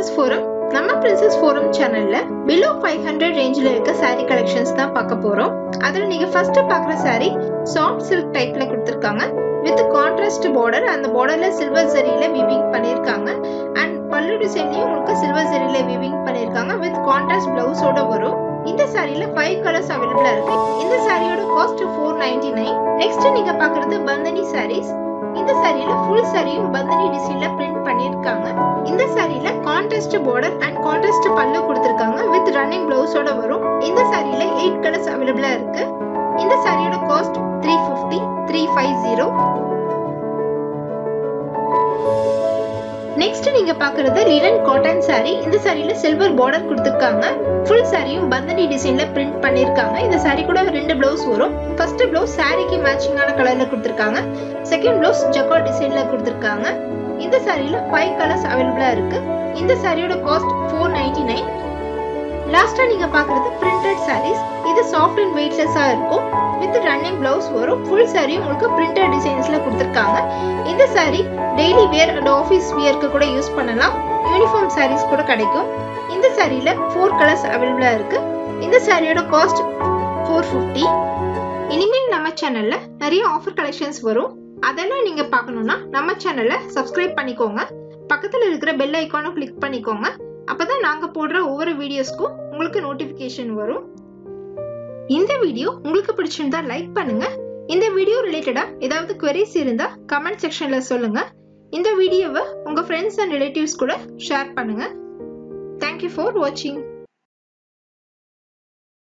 princess Forum நம்ம Princess Forum சேனல்ல below five hundred ரேஞ்சில் இருக்க saree கலெக்ஷன்ஸ் தான் பார்க்க போறோம் அதில் நீங்க ஃபர்ஸ்ட் பார்க்குற saree சாஃப்ட் சில்க் டைப்ல கொடுத்துருக்காங்க வித் கான்ட்ராஸ்ட் பார்டர் அந்த பார்டர்ல சில்வர் ஜரியில வீவிங் பண்ணியிருக்காங்க அண்ட் பல்லு டிசைன்லயும் உங்களுக்கு சில்வர் ஜரியில வீவிங் பண்ணியிருக்காங்க வித் கான்ட்ராஸ்ட் பிளவுஸோட வரும் இந்த சாரியில ஃபைவ் கலர்ஸ் அவைலபிளா இருக்கு இந்த சாரியோட cost four ninety nine next நீங்க பாக்குறது பந்தனி சாரீஸ் இந்த சாரியில ஃபுல் சாரியும் பந்தனி டிசைன்ல பிரிண்ட் பண்ணிருக்காங்க இந்த சாரியில contrast border and contrast pallu கொடுத்திருக்காங்க வித் ரன்னிங் பிளவுஸோட வரும் இந்த சாரியில எயிட் கலர்ஸ் அவைலபிளா இருக்கு இந்த சாரியோட cost three fifty three five zero next நீங்க பாக்குறது லினன் காட்டன் சாரி இந்த சாரியில சில்வர் பார்டர் கொடுத்திருக்காங்க ஃபுல் சாரியும் பந்தனி டிசைன்ல பிரிண்ட் பண்ணிருக்காங்க இந்த சாரி கூட ரெண்டு பிளவுஸ் வரும் ஃபர்ஸ்ட் பிளவுஸ் சாரிக்கு மேட்சிங்கான கலர்ல கொடுத்திருக்காங்க செகண்ட் பிளவுஸ் ஜக்கா டிசைன்ல கொடுத்திருக்காங்க இந்த சாரியில ஃபைவ் கலர்ஸ் அவைலபிளா இருக்கு இந்த சாரியோட காஸ்ட் ஃபோர் நைன்டி நைன் லாஸ்டா நீங்க பாக்குறது பிரிண்டட் சாரீஸ் இது சாஃப்ட் அண்ட் வெயிட்லெஸ்ஸா இருக்கும் வித் ரன்னிங் பிளவுஸ் வரும் ஃபுல் சாரி உங்களுக்கு பிரிண்டட் டிசைன்ஸ்ல கொடுத்துருக்காங்க இந்த sari daily wear and office வியர்க்கு கூட யூஸ் பண்ணலாம் யூனிஃபார்ம் சாரீஸ் கூட கிடைக்கும் இந்த சாரியில ஃபோர் கலர்ஸ் அவைலபிளா இருக்கு இந்த சாரியோட காஸ்ட் ஃபோர் ஃபிஃப்டி இனிமேல் நம்ம சேனல்ல நிறைய ஆஃபர் கலெக்ஷன்ஸ் வரும் அதெல்லாம் நீங்க பார்க்கணும்னா நம்ம சேனலை சப்ஸ்கிரைப் பண்ணிக்கோங்க பக்கத்துல இருக்கிற பெல் ஐக்கானும் கிளிக் பண்ணிக்கோங்க அப்பதான் நாங்க போடுற ஒவ்வொரு வீடியோஸ்க்கும் உங்களுக்கு நோட்டிபிகேஷன் வரும் இந்த வீடியோ உங்களுக்கு பிடிச்சிருந்தா லைக் பண்ணுங்க இந்த வீடியோ ரிலேட்டடா ஏதாவது queries இருந்தா கமெண்ட் செக்ஷன்ல சொல்லுங்க இந்த வீடியோவை உங்க ஃப்ரெண்ட்ஸ் அண்ட் ரிலேட்டிவ்ஸ் கூட ஷேர் பண்ணுங்க தேங்க்யூ ஃபார் வாட்சிங்